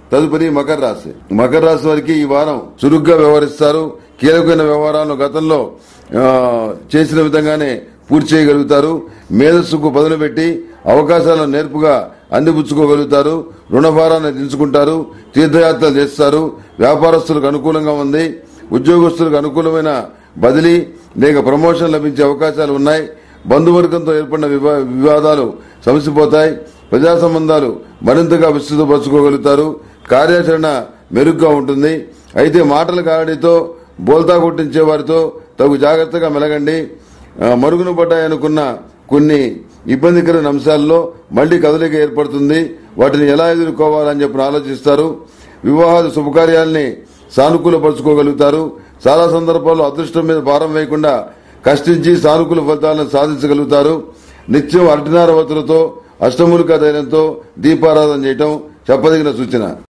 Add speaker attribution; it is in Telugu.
Speaker 1: తదుపరి మకర రాశి మకర రాశి వారికి ఈ వారం చురుగ్గా వ్యవహరిస్తారు కీలకమైన వ్యవహారాలను గతంలో ఆ, చేసిన విధంగానే పూర్తి చేయగలుగుతారు మేధస్సుకు పదును పెట్టి అవకాశాలను నేర్పుగా అందిపుచ్చుకోగలుగుతారు రుణభారాన్ని దించుకుంటారు తీర్థయాత్రలు చేస్తారు వ్యాపారస్తులకు అనుకూలంగా ఉంది ఉద్యోగస్తులకు అనుకూలమైన బదిలీ లేక ప్రమోషన్ లభించే అవకాశాలు ఉన్నాయి బంధువర్గంతో ఏర్పడిన వివా- వివాదాలు సమసిపోతాయి ప్రజా సంబంధాలు మరింతగా విస్తృతపరచుకోగలుగుతారు కార్యాచరణ మెరుగ్గా ఉంటుంది అయితే మాటల గాడితో బోల్తా కొట్టించే వారితో తగు జాగ్రత్తగా మెలగండి ఆ, మరుగున పడ్డాయనుకున్న కొన్ని ఇబ్బందికరమైన అంశాల్లో మళ్లీ కదలిక ఏర్పడుతుంది వాటిని ఎలా ఎదుర్కోవాలని చెప్పి ఆలోచిస్తారు వివాహాది శుభకార్యాల్ని సానుకూలపరుచుకోగలుగుతారు చాలా సందర్భాల్లో అదృష్టం మీద భారం వేయకుండా కష్టించి సానుకూల ఫలితాలను సాధించగలుగుతారు నిత్యం అర్ధనార వతులతో అష్టమూలిక ధైర్యంతో దీపారాధన చేయటం చెప్పదగిన సూచన